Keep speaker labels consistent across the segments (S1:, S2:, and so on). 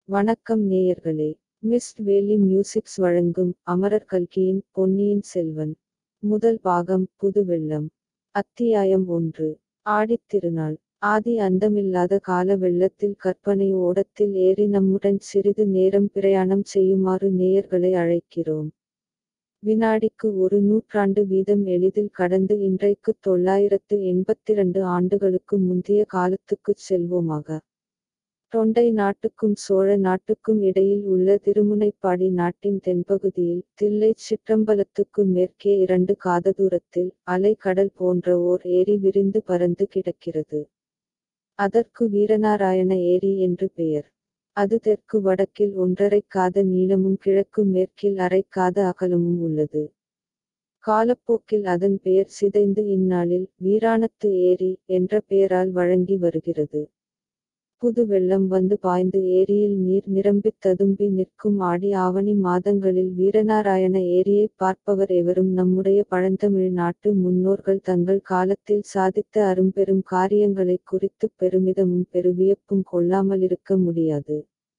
S1: வணக்கம் நேயர்களே மிஸ்ட் வேலி மியூசிக்ஸ் வழங்கும் அமரர் கல்கியின் பொன்னியின் செல்வன் முதல் பாகம் புது வெள்ளம் அத்தியாயம் ஒன்று ஆடித் திருநாள் ஆதி அந்தமில்லாத கால வெள்ளத்தில் கற்பனை ஓடத்தில் ஏறி நம்முடன் சிறிது நேரம் பிரயாணம் செய்யுமாறு நேயர்களை அழைக்கிறோம் வினாடிக்கு ஒரு நூற்றாண்டு வீதம் எளிதில் கடந்து இன்றைக்கு தொள்ளாயிரத்து எண்பத்திரண்டு ஆண்டுகளுக்கு முந்தைய காலத்துக்குச் செல்வோமாக தொண்டை நாட்டுக்கும் சோழ நாட்டுக்கும் இடையில் உள்ள திருமுனைப்பாடி நாட்டின் தென்பகுதியில் தில்லைச் சிற்றம்பலத்துக்கு மேற்கே இரண்டு காத தூரத்தில் அலை கடல் போன்ற ஓர் ஏரி விரிந்து பறந்து கிடக்கிறது அதற்கு வீரநாராயண ஏரி என்று பெயர் அது தெற்கு வடக்கில் ஒன்றரை காத நீளமும் கிழக்கு மேற்கில் அரை காத அகலமும் உள்ளது காலப்போக்கில் அதன் பெயர் சிதைந்து இந்நாளில் வீராணத்து ஏரி என்ற பெயரால் வழங்கி வருகிறது புது வெள்ளம் வந்து பாய்ந்து ஏரியில் நீர் நிரம்பித் ததும்பி நிற்கும் ஆடி ஆவணி மாதங்களில் வீரநாராயண ஏரியை பார்ப்பவர் எவரும் நம்முடைய பழந்தமிழ் நாட்டு முன்னோர்கள் தங்கள் காலத்தில் சாதித்த அரும்பெரும் காரியங்களைக் குறித்துப் பெருமிதமும் பெருவியப்பும் கொள்ளாமலிருக்க முடியாது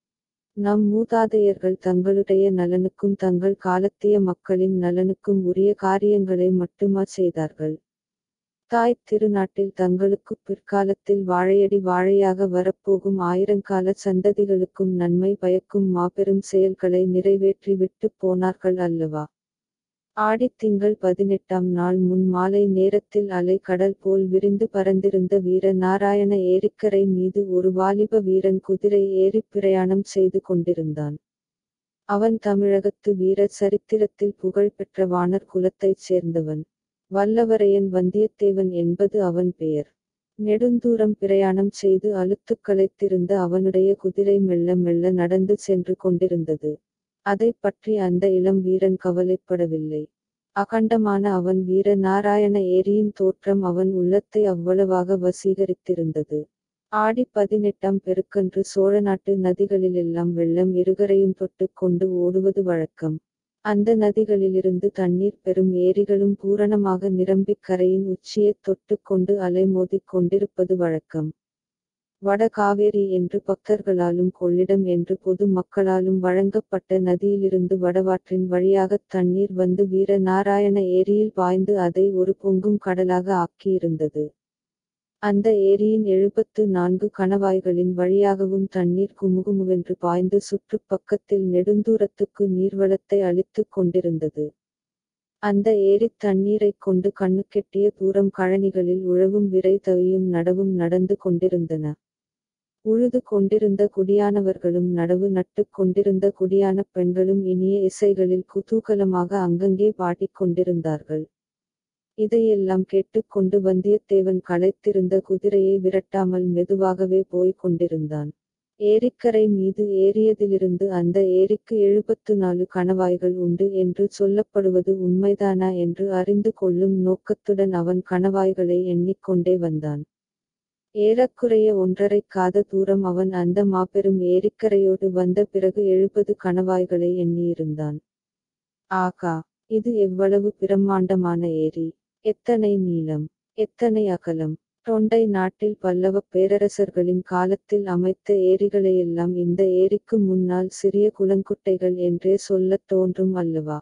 S1: நம் மூதாதையர்கள் தங்களுடைய நலனுக்கும் தங்கள் காலத்திய மக்களின் நலனுக்கும் உரிய காரியங்களை மட்டுமா செய்தார்கள் தாய் திருநாட்டில் தங்களுக்கு பிற்காலத்தில் வாழையடி வாழையாக வரப்போகும் ஆயிரங்கால சந்ததிகளுக்கும் நன்மை பயக்கும் மாபெரும் செயல்களை நிறைவேற்றி விட்டு போனார்கள் அல்லவா ஆடித் திங்கள் பதினெட்டாம் நாள் முன் மாலை நேரத்தில் அலை கடல் போல் விரிந்து பறந்திருந்த வீர நாராயண ஏரிக்கரை மீது ஒரு வாலிப வீரன் குதிரை ஏறிப் பிரயாணம் செய்து கொண்டிருந்தான் அவன் தமிழகத்து வீர சரித்திரத்தில் புகழ் பெற்ற வானர் குலத்தைச் சேர்ந்தவன் வல்லவரையன் வந்தியத்தேவன் என்பது அவன் பெயர் நெடுந்தூரம் பிரயாணம் செய்து அலுத்துக்களைத்திருந்த அவனுடைய குதிரை மெல்ல மெல்ல நடந்து சென்று கொண்டிருந்தது அதைப் பற்றி அந்த இளம் வீரன் கவலைப்படவில்லை அகண்டமான அவன் வீர நாராயண ஏரியின் தோற்றம் அவன் உள்ளத்தை அவ்வளவாக வசீகரித்திருந்தது ஆடி பதினெட்டாம் பெருக்கன்று சோழநாட்டு நதிகளிலெல்லாம் வெள்ளம் இருகரையும் தொட்டு கொண்டு ஓடுவது வழக்கம் அந்த நதிகளிலிருந்து தண்ணீர் பெறும் ஏரிகளும் பூரணமாக நிரம்பிக் கரையின் உச்சியைத் தொட்டு கொண்டு அலைமோதிக் கொண்டிருப்பது வழக்கம் வட காவேரி என்று பக்தர்களாலும் கொள்ளிடம் என்று பொது மக்களாலும் வழங்கப்பட்ட நதியிலிருந்து வடவாற்றின் வழியாகத் தண்ணீர் வந்து வீர நாராயண ஏரியில் பாய்ந்து அதை ஒரு பொங்கும் கடலாக ஆக்கியிருந்தது அந்த ஏரியின் எழுபத்து நான்கு கணவாய்களின் வழியாகவும் தண்ணீர் குமுகுமுவென்று பாய்ந்து சுற்றுப் பக்கத்தில் நெடுந்தூரத்துக்கு நீர்வளத்தை அளித்துக் கொண்டிருந்தது அந்த ஏரித் தண்ணீரைக் கொண்டு கண்ணுக்கெட்டிய தூரம் கழனிகளில் உழவும் விரை தவியும் நடவும் நடந்து கொண்டிருந்தன உழுது கொண்டிருந்த குடியானவர்களும் நடவு நட்டுக் கொண்டிருந்த குடியான பெண்களும் இனிய இசைகளில் குதூகலமாக அங்கங்கே பாடிக் கொண்டிருந்தார்கள் இதையெல்லாம் கேட்டுக்கொண்டு வந்தியத்தேவன் களைத்திருந்த குதிரையை விரட்டாமல் மெதுவாகவே போய்க் கொண்டிருந்தான் ஏரிக்கரை மீது ஏறியதிலிருந்து அந்த ஏரிக்கு எழுபத்து நாலு கணவாய்கள் உண்டு என்று சொல்லப்படுவது உண்மைதானா என்று அறிந்து கொள்ளும் நோக்கத்துடன் அவன் கணவாய்களை எண்ணிக்கொண்டே வந்தான் ஏறக்குறைய ஒன்றரை காத தூரம் அவன் அந்த மாபெரும் ஏரிக்கரையோடு வந்த பிறகு எழுபது கணவாய்களை எண்ணியிருந்தான் ஆகா இது எவ்வளவு பிரம்மாண்டமான ஏரி எத்தனை நீளம் எத்தனை அகலம் தொண்டை நாட்டில் பல்லவ பேரரசர்களின் காலத்தில் அமைத்த ஏரிகளையெல்லாம் இந்த ஏரிக்கு முன்னால் சிறிய குளங்குட்டைகள் என்றே சொல்லத் தோன்றும் அல்லவா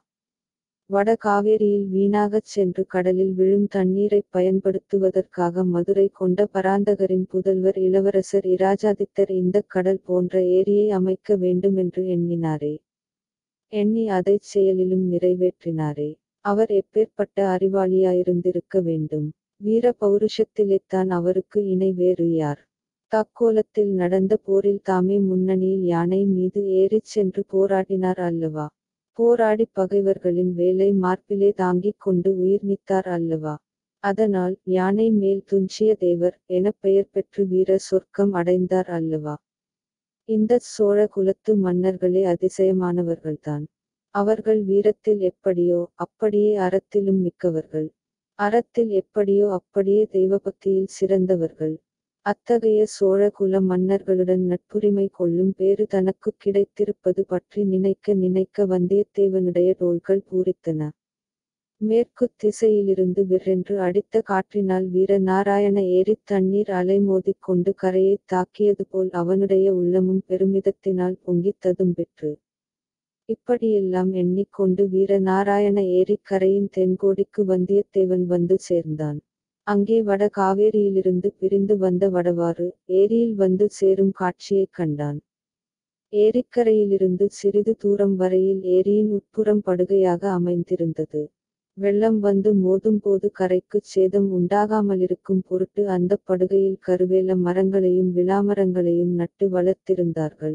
S1: வட காவேரியில் வீணாகச் சென்று கடலில் விழும் தண்ணீரைப் பயன்படுத்துவதற்காக மதுரை கொண்ட பராந்தகரின் புதல்வர் இளவரசர் இராஜாதித்தர் இந்தக் கடல் போன்ற ஏரியை அமைக்க வேண்டுமென்று எண்ணினாரே எண்ணி அதைச் செயலிலும் நிறைவேற்றினாரே அவர் எப்பேற்பட்ட அறிவாளியாயிருந்திருக்க வேண்டும் வீர பௌருஷத்திலேத்தான் அவருக்கு இணை வேறு யார் தக்கோலத்தில் நடந்த போரில் தாமே முன்னணியில் யானை மீது ஏறிச் சென்று போராடினார் அல்லவா போராடி பகைவர்களின் வேலை மார்பிலே தாங்கிக் கொண்டு உயிர் நீத்தார் அல்லவா அதனால் யானை மேல் துஞ்சிய தேவர் எனப் பெயர் பெற்று வீர சொர்க்கம் அடைந்தார் அல்லவா இந்தச் சோழ குலத்து மன்னர்களே அதிசயமானவர்கள்தான் அவர்கள் வீரத்தில் எப்படியோ அப்படியே அறத்திலும் மிக்கவர்கள் அறத்தில் எப்படியோ அப்படியே தெய்வபக்தியில் சிறந்தவர்கள் அத்தகைய சோழ குல மன்னர்களுடன் நட்புரிமை கொள்ளும் பேறு தனக்கு கிடைத்திருப்பது பற்றி நினைக்க நினைக்க வந்தியத்தேவனுடைய தோள்கள் பூரித்தன மேற்கு திசையிலிருந்து விற்றென்று அடித்த காற்றினால் வீர நாராயண ஏரித் தண்ணீர் அலைமோதிக் கொண்டு கரையைத் தாக்கியது போல் அவனுடைய உள்ளமும் பெருமிதத்தினால் பொங்கித் ததும்பிற்று இப்படியெல்லாம் எண்ணிக்கொண்டு வீர நாராயண ஏரிக் கரையின் தென்கோடிக்கு வந்தியத்தேவன் வந்து சேர்ந்தான் அங்கே வட காவேரியிலிருந்து பிரிந்து வந்த வடவாறு ஏரியில் வந்து சேரும் காட்சியைக் கண்டான் ஏரிக்கரையிலிருந்து சிறிது தூரம் வரையில் ஏரியின் உட்புறம் படுகையாக அமைந்திருந்தது வெள்ளம் வந்து மோதும்போது கரைக்குச் சேதம் உண்டாகாமலிருக்கும் பொருட்டு அந்தப் படுகையில் கருவேல மரங்களையும் விளாமரங்களையும் நட்டு வளர்த்திருந்தார்கள்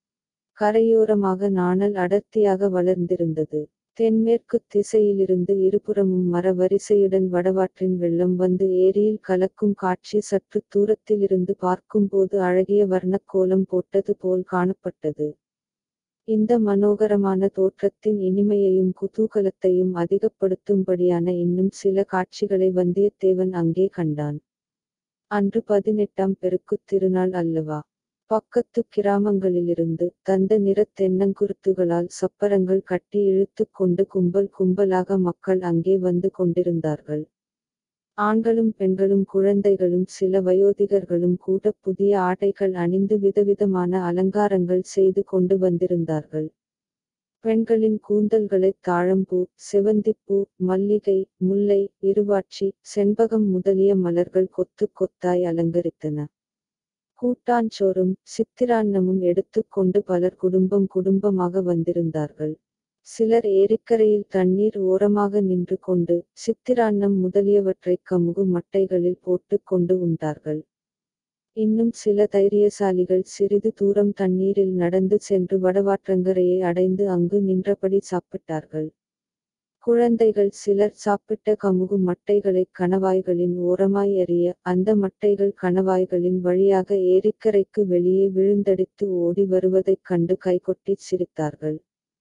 S1: கரையோரமாக நாணல் அடர்த்தியாக வளர்ந்திருந்தது தென்மேற்கு திசையிலிருந்து இருபுறமும் மர வரிசையுடன் வடவாற்றின் வெள்ளம் வந்து ஏரியில் கலக்கும் காட்சி சற்று தூரத்திலிருந்து பார்க்கும்போது அழகிய வர்ணக் கோலம் போட்டது போல் காணப்பட்டது இந்த மனோகரமான தோற்றத்தின் இனிமையையும் குதூகலத்தையும் அதிகப்படுத்தும்படியான இன்னும் சில காட்சிகளை வந்தியத்தேவன் அங்கே கண்டான் அன்று பதினெட்டாம் பெருக்குத் திருநாள் அல்லவா பக்கத்து கிராமங்களிலிருந்து தந்த நிறத் தென்னங்குருத்துகளால் சப்பரங்கள் கட்டி இழுத்துக் கொண்டு கும்பல் கும்பலாக மக்கள் அங்கே வந்து கொண்டிருந்தார்கள் ஆண்களும் பெண்களும் குழந்தைகளும் சில வயோதிகர்களும் கூட புதிய ஆடைகள் அணிந்து விதவிதமான அலங்காரங்கள் செய்து கொண்டு வந்திருந்தார்கள் பெண்களின் கூந்தல்களைத் தாழம்பூ செவந்திப்பூ மல்லிகை முல்லை இருவாட்சி செண்பகம் முதலிய மலர்கள் கொத்து கொத்தாய் அலங்கரித்தன கூட்டாஞ்சோறும் சித்திரான்னமும் எடுத்துக் கொண்டு பலர் குடும்பம் குடும்பமாக வந்திருந்தார்கள் சிலர் ஏரிக்கரையில் தண்ணீர் ஓரமாக நின்று கொண்டு சித்திரான்னம் முதலியவற்றைக் கமுகு மட்டைகளில் போட்டுக் கொண்டு உண்டார்கள் இன்னும் சில தைரியசாலிகள் சிறிது தூரம் தண்ணீரில் நடந்து சென்று வடவாற்றங்கரையை அடைந்து அங்கு நின்றபடி சாப்பிட்டார்கள் குழந்தைகள் சிலர் சாப்பிட்ட கமுகு மட்டைகளைக் கணவாய்களின் ஓரமாய் எறிய அந்த மட்டைகள் கணவாய்களின் வழியாக ஏரிக்கரைக்கு வெளியே விழுந்தடித்து ஓடி வருவதைக் கண்டு கைகொட்டிச் சிரித்தார்கள்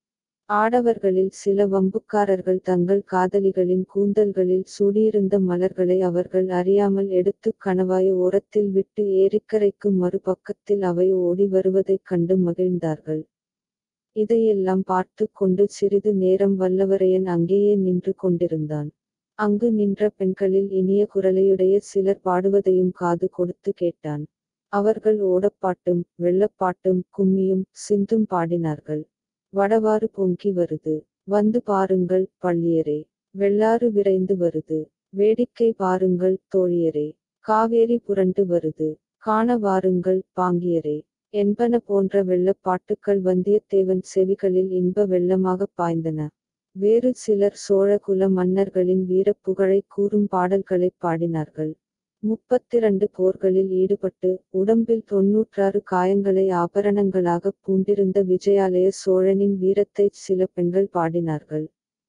S1: ஆடவர்களில் சில வம்புக்காரர்கள் தங்கள் காதலிகளின் கூந்தல்களில் சூடியிருந்த மலர்களை அவர்கள் அறியாமல் எடுத்துக் கணவாய் ஓரத்தில் விட்டு ஏரிக்கரைக்கு மறுபக்கத்தில் அவை ஓடி வருவதைக் கண்டு மகிழ்ந்தார்கள் இதையெல்லாம் பார்த்து கொண்டு சிறிது நேரம் வல்லவரையன் அங்கேயே நின்று கொண்டிருந்தான் அங்கு நின்ற பெண்களில் இனிய குரலையுடைய சிலர் பாடுவதையும் காது கொடுத்து கேட்டான் அவர்கள் ஓடப்பாட்டும் வெள்ளப்பாட்டும் கும்மியும் சிந்தும் பாடினார்கள் வடவாறு பொங்கி வருது வந்து பாருங்கள் பள்ளியரே வெள்ளாறு விரைந்து வருது வேடிக்கை பாருங்கள் தோழியரே காவேரி புரண்டு வருது காண வாருங்கள் பாங்கியரே என்பன போன்ற வெள்ளப்பாட்டுக்கள் வந்தியத்தேவன் செவிகளில் இன்ப வெள்ளமாகப் பாய்ந்தன வேறு சிலர் சோழ குல மன்னர்களின் வீரப் புகழைக் கூறும் பாடல்களைப் பாடினார்கள் முப்பத்திரண்டு போர்களில் ஈடுபட்டு உடம்பில் தொன்னூற்றாறு காயங்களை ஆபரணங்களாகப் பூண்டிருந்த விஜயாலய சோழனின் வீரத்தைச் சில பெண்கள் பாடினார்கள்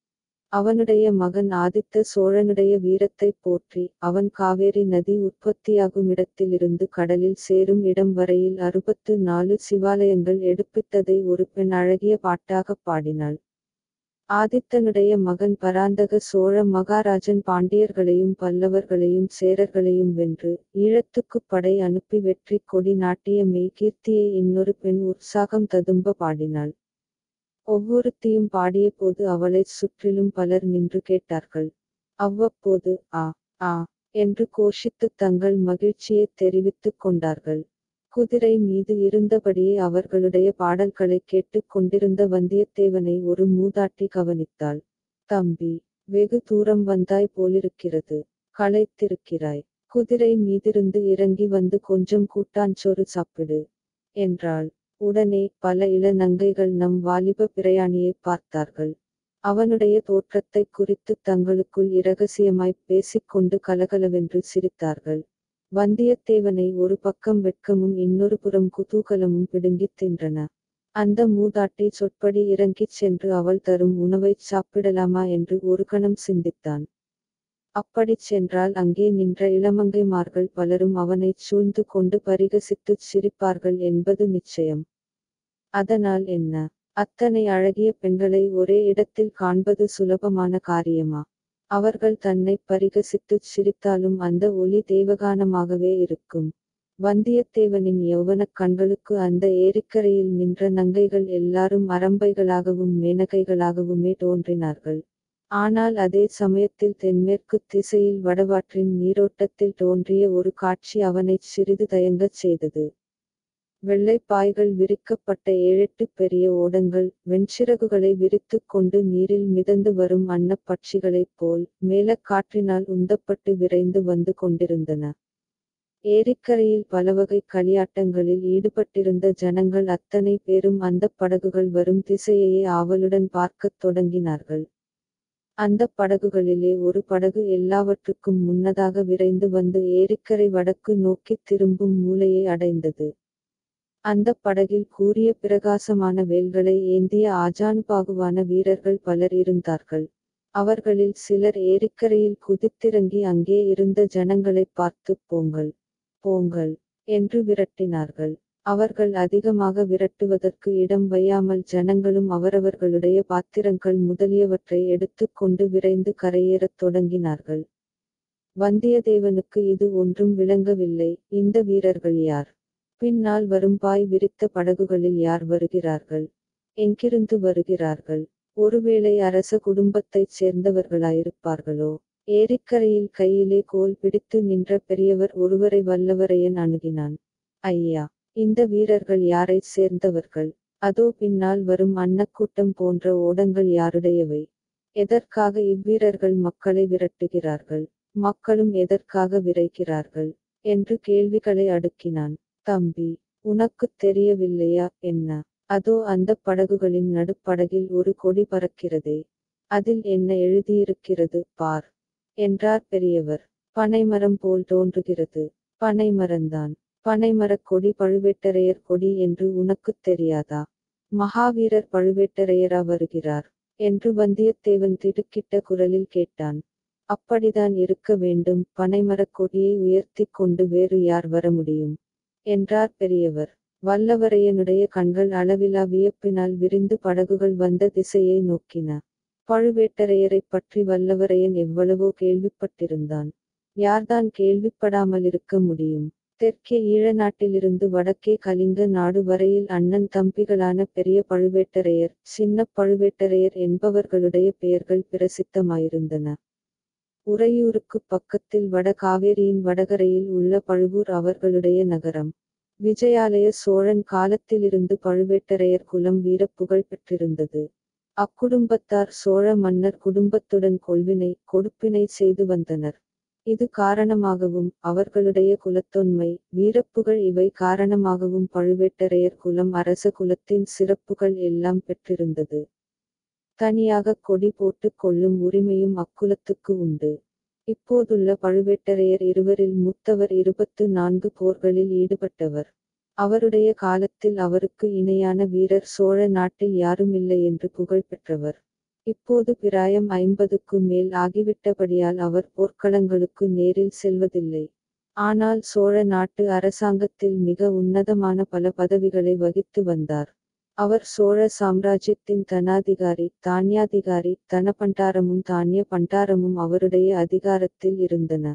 S1: அவனுடைய மகன் ஆதித்த சோழனுடைய வீரத்தைப் போற்றி அவன் காவேரி நதி உற்பத்தியாகுமிடத்திலிருந்து கடலில் சேரும் இடம் வரையில் அறுபத்து நாலு சிவாலயங்கள் எடுப்பித்ததை ஒரு பெண் அழகிய பாட்டாகப் பாடினாள் ஆதித்தனுடைய மகன் பராந்தக சோழ மகாராஜன் பாண்டியர்களையும் பல்லவர்களையும் சேரர்களையும் வென்று ஈழத்துக்குப் படை அனுப்பி வெற்றி கொடி நாட்டிய மெய்கீர்த்தியை இன்னொரு பெண் உற்சாகம் ததும்ப பாடினாள் ஒவ்வொருத்தியும் பாடியபோது அவளைச் சுற்றிலும் பலர் நின்று கேட்டார்கள் அவ்வப்போது ஆ ஆ என்று கோஷித்துத் தங்கள் மகிழ்ச்சியைத் தெரிவித்துக் கொண்டார்கள் குதிரை மீது இருந்தபடியே அவர்களுடைய பாடல்களை கேட்டுக் கொண்டிருந்த வந்தியத்தேவனை ஒரு மூதாட்டி கவனித்தாள் தம்பி வெகு தூரம் வந்தாய் போலிருக்கிறது களைத்திருக்கிறாய் குதிரை மீதிருந்து இறங்கி வந்து கொஞ்சம் கூட்டாஞ்சோறு சாப்பிடு என்றாள் உடனே பல இள நங்கைகள் நம் வாலிப பிரயாணியைப் பார்த்தார்கள் அவனுடைய தோற்றத்தைக் குறித்துத் தங்களுக்குள் இரகசியமாய்ப் பேசிக்கொண்டு கலகலவென்று சிரித்தார்கள் வந்தியத்தேவனை ஒரு பக்கம் வெட்கமும் இன்னொரு புறம் குதூகலமும் பிடுங்கித் தின்றன அந்த மூதாட்டி சொற்படி இறங்கிச் சென்று அவள் தரும் உணவைச் சாப்பிடலாமா என்று ஒரு கணம் சிந்தித்தான் அப்படிச் சென்றால் அங்கே நின்ற இளமங்கைமார்கள் பலரும் அவனைச் சூழ்ந்து கொண்டு பரிகசித்துச் சிரிப்பார்கள் என்பது நிச்சயம் அதனால் என்ன அத்தனை அழகிய பெண்களை ஒரே இடத்தில் காண்பது சுலபமான காரியமா அவர்கள் தன்னை பரிகசித்துச் சிரித்தாலும் அந்த ஒலி தெய்வகானமாகவே இருக்கும் வந்தியத்தேவனின் யௌவனக் கண்களுக்கு அந்த ஏரிக்கரையில் நின்ற நங்கைகள் எல்லாரும் அரம்பைகளாகவும் மேனகைகளாகவுமே தோன்றினார்கள் ஆனால் அதே சமயத்தில் தென்மேற்கு திசையில் வடவாற்றின் நீரோட்டத்தில் தோன்றிய ஒரு காட்சி அவனைச் சிறிது தயங்கச் செய்தது வெள்ளைப் பாய்கள் விரிக்கப்பட்ட ஏழெட்டு பெரிய ஓடங்கள் வெண்சிறகுகளை விரித்துக் கொண்டு நீரில் மிதந்து வரும் அன்னப் பட்சிகளைப் போல் மேலக் காற்றினால் உந்தப்பட்டு விரைந்து வந்து கொண்டிருந்தன ஏரிக்கரையில் பலவகை களியாட்டங்களில் ஈடுபட்டிருந்த ஜனங்கள் அத்தனை பேரும் அந்தப் படகுகள் வரும் திசையையே ஆவலுடன் பார்க்கத் தொடங்கினார்கள் அந்தப் படகுகளிலே ஒரு படகு எல்லாவற்றுக்கும் முன்னதாக விரைந்து வந்து ஏரிக்கரை வடக்கு நோக்கித் திரும்பும் மூலையை அடைந்தது அந்தப் படகில் கூரிய பிரகாசமான வேல்களை ஏந்திய ஆஜானுபாகுவான வீரர்கள் பலர் இருந்தார்கள் அவர்களில் சிலர் ஏரிக்கரையில் குதித்திறங்கி அங்கே இருந்த ஜனங்களைப் பார்த்துப் போங்கள் போங்கள் என்று விரட்டினார்கள் அவர்கள் அதிகமாக விரட்டுவதற்கு இடம் வையாமல் ஜனங்களும் அவரவர்களுடைய பாத்திரங்கள் முதலியவற்றை எடுத்துக் கொண்டு விரைந்து கரையேறத் தொடங்கினார்கள் வந்தியத்தேவனுக்கு இது ஒன்றும் விளங்கவில்லை இந்த வீரர்கள் யார் பின்னால் வரும் பாய் விரித்த படகுகளில் யார் வருகிறார்கள் எங்கிருந்து வருகிறார்கள் ஒருவேளை அரச குடும்பத்தைச் சேர்ந்தவர்களாயிருப்பார்களோ ஏரிக்கரையில் கையிலே கோல் பிடித்து நின்ற பெரியவர் ஒருவரை வல்லவரையன் அணுகினான் ஐயா இந்த வீரர்கள் யாரைச் சேர்ந்தவர்கள் அதோ பின்னால் வரும் அன்னக்கூட்டம் போன்ற ஓடங்கள் யாருடையவை எதற்காக இவ்வீரர்கள் மக்களை விரட்டுகிறார்கள் மக்களும் எதற்காக விரைகிறார்கள் என்று கேள்விகளை அடுக்கினான் தம்பி உனக்குத் தெரியவில்லையா என்ன அதோ அந்தப் படகுகளின் நடுப்படகில் ஒரு கொடி பறக்கிறதே அதில் என்ன எழுதியிருக்கிறது பார் என்றார் பெரியவர் பனைமரம் போல் தோன்றுகிறது பனைமரந்தான் பனைமரக் கொடி பழுவேட்டரையர் கொடி என்று உனக்குத் தெரியாதா மகாவீரர் பழுவேட்டரையரா வருகிறார் என்று வந்தியத்தேவன் திடுக்கிட்ட குரலில் கேட்டான் அப்படிதான் இருக்க வேண்டும் பனைமரக் கொடியை உயர்த்திக் கொண்டு வேறு யார் வர முடியும் என்றார் பெரியவர் வல்லவரையனுடைய கண்கள் அளவிலா வியப்பினால் விரிந்து படகுகள் வந்த திசையை நோக்கின பழுவேட்டரையரைப் பற்றி வல்லவரையன் எவ்வளவோ கேள்விப்பட்டிருந்தான் யார்தான் கேள்விப்படாமல் இருக்க முடியும் தெற்கே ஈழ நாட்டிலிருந்து வடக்கே கலிங்க நாடு வரையில் அண்ணன் தம்பிகளான பெரிய பழுவேட்டரையர் சின்ன பழுவேட்டரையர் என்பவர்களுடைய பெயர்கள் பிரசித்தமாயிருந்தன உறையூருக்கு பக்கத்தில் வட காவேரியின் வடகரையில் உள்ள பழுவூர் அவர்களுடைய நகரம் விஜயாலய சோழன் காலத்திலிருந்து பழுவேட்டரையர் குலம் வீரப்புகழ் பெற்றிருந்தது அக்குடும்பத்தார் சோழ மன்னர் குடும்பத்துடன் கொள்வினை கொடுப்பினை செய்து வந்தனர் இது காரணமாகவும் அவர்களுடைய குலத்தொன்மை வீரப்புகள் இவை காரணமாகவும் பழுவேட்டரையர் குலம் அரச குலத்தின் சிறப்புகள் எல்லாம் பெற்றிருந்தது தனியாக கொடி போட்டுக் கொள்ளும் உரிமையும் அக்குலத்துக்கு உண்டு இப்போதுள்ள பழுவேட்டரையர் இருவரில் மூத்தவர் இருபத்து நான்கு போர்களில் ஈடுபட்டவர் அவருடைய காலத்தில் அவருக்கு இணையான வீரர் சோழ நாட்டில் யாருமில்லை என்று புகழ் பெற்றவர் இப்போது பிராயம் ஐம்பதுக்கு மேல் ஆகிவிட்டபடியால் அவர் போர்க்களங்களுக்கு நேரில் செல்வதில்லை ஆனால் சோழ நாட்டு அரசாங்கத்தில் மிக உன்னதமான பல பதவிகளை வகித்து வந்தார் அவர் சோழ சாம்ராஜ்யத்தின் தனாதிகாரி தானியாதிகாரி தனபண்டாரமும் தானிய பண்டாரமும் அவருடைய அதிகாரத்தில் இருந்தன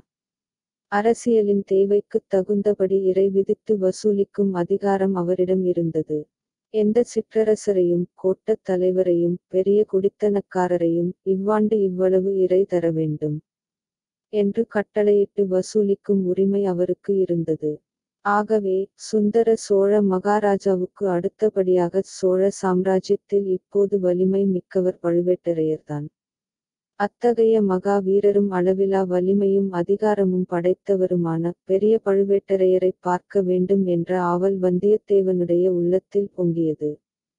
S1: அரசியலின் தேவைக்குத் தகுந்தபடி இறை விதித்து வசூலிக்கும் அதிகாரம் அவரிடம் இருந்தது எந்த சிற்றரசரையும் கோட்டத் தலைவரையும் பெரிய குடித்தனக்காரரையும் இவ்வாண்டு இவ்வளவு இறை தர வேண்டும் என்று கட்டளையிட்டு வசூலிக்கும் உரிமை அவருக்கு இருந்தது ஆகவே சுந்தர சோழ மகாராஜாவுக்கு அடுத்தபடியாக சோழ சாம்ராஜ்யத்தில் இப்போது வலிமை மிக்கவர் பழுவேட்டரையர்தான் அத்தகைய மகா வீரரும் அளவிலா வலிமையும் அதிகாரமும் படைத்தவருமான பெரிய பழுவேட்டரையரை பார்க்க வேண்டும் என்ற ஆவல் வந்தியத்தேவனுடைய உள்ளத்தில் பொங்கியது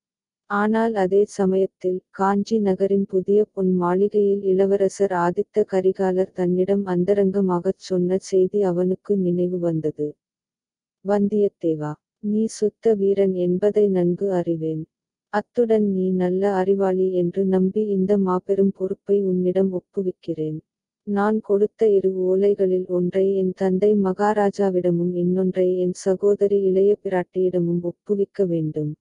S1: ஆனால் அதே சமயத்தில் காஞ்சி நகரின் புதிய பொன் மாளிகையில் இளவரசர் ஆதித்த கரிகாலர் தன்னிடம் அந்தரங்கமாகச் சொன்ன செய்தி அவனுக்கு நினைவு வந்தது வந்தியத்தேவா நீ சுத்த வீரன் என்பதை நன்கு அறிவேன் அத்துடன் நீ நல்ல அறிவாளி என்று நம்பி இந்த மாபெரும் பொறுப்பை உன்னிடம் ஒப்புவிக்கிறேன் நான் கொடுத்த இரு ஓலைகளில் ஒன்றை என் தந்தை மகாராஜாவிடமும் இன்னொன்றை என் சகோதரி இளைய பிராட்டியிடமும் ஒப்புவிக்க வேண்டும்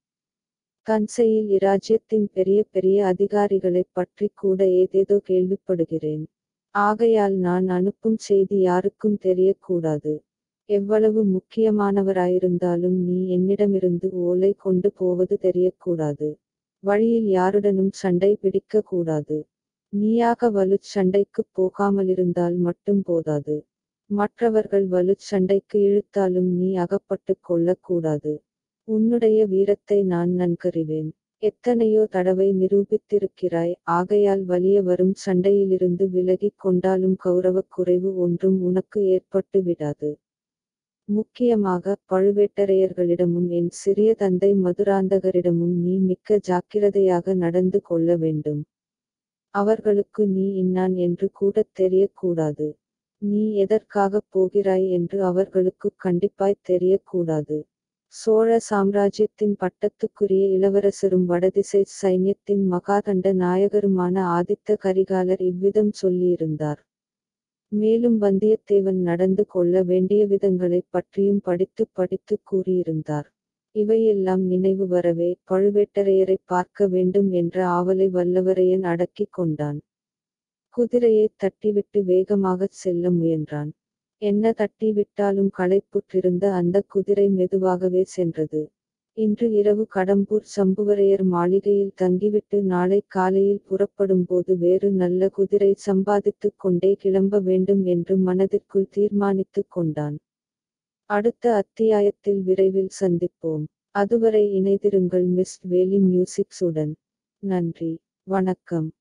S1: கன்சையில் இராஜ்யத்தின் பெரிய பெரிய அதிகாரிகளைப் பற்றி கூட ஏதேதோ கேள்விப்படுகிறேன் ஆகையால் நான் அனுப்பும் செய்தி யாருக்கும் தெரியக்கூடாது எவ்வளவு முக்கியமானவராயிருந்தாலும் நீ என்னிடமிருந்து ஓலை கொண்டு போவது தெரியக்கூடாது வழியில் யாருடனும் சண்டை பிடிக்க கூடாது நீயாக வலுச் சண்டைக்குப் போகாமலிருந்தால் மட்டும் போதாது மற்றவர்கள் வலுச் சண்டைக்கு இழுத்தாலும் நீ அகப்பட்டுக் கொள்ளக்கூடாது உன்னுடைய வீரத்தை நான் நன்கறிவேன் எத்தனையோ தடவை நிரூபித்திருக்கிறாய் ஆகையால் வலிய வரும் சண்டையிலிருந்து விலகிக் கொண்டாலும் கௌரவக் குறைவு ஒன்றும் உனக்கு ஏற்பட்டு விடாது முக்கியமாக பழுவேட்டரையர்களிடமும் என் சிறிய தந்தை மதுராந்தகரிடமும் நீ மிக்க ஜாக்கிரதையாக நடந்து கொள்ள வேண்டும் அவர்களுக்கு நீ இன்னான் என்று கூடத் தெரியக்கூடாது நீ எதற்காகப் போகிறாய் என்று அவர்களுக்குக் கண்டிப்பாய்த் தெரியக்கூடாது சோழ சாம்ராஜ்யத்தின் பட்டத்துக்குரிய இளவரசரும் வடதிசை சைன்யத்தின் மகாதண்ட நாயகருமான ஆதித்த கரிகாலர் இவ்விதம் சொல்லியிருந்தார் மேலும் வந்தியத்தேவன் நடந்து கொள்ள வேண்டிய விதங்களைப் பற்றியும் படித்து படித்து கூறியிருந்தார் இவையெல்லாம் நினைவு வரவே பழுவேட்டரையரைப் பார்க்க வேண்டும் என்ற ஆவலை வல்லவரையன் அடக்கிக் கொண்டான் குதிரையைத் தட்டிவிட்டு வேகமாகச் செல்ல முயன்றான் என்ன தட்டிவிட்டாலும் களைப்புற்றிருந்த அந்த குதிரை மெதுவாகவே சென்றது இன்று இரவு கடம்பூர் சம்புவரையர் மாளிகையில் தங்கிவிட்டு நாளை காலையில் புறப்படும்போது வேறு நல்ல குதிரை சம்பாதித்துக் கொண்டே கிளம்ப வேண்டும் என்று மனதிற்குள் தீர்மானித்துக் கொண்டான் அடுத்த அத்தியாயத்தில் விரைவில் சந்திப்போம் அதுவரை இணைதிருங்கள் மிஸ் வேலி மியூசிக்ஸுடன் நன்றி வணக்கம்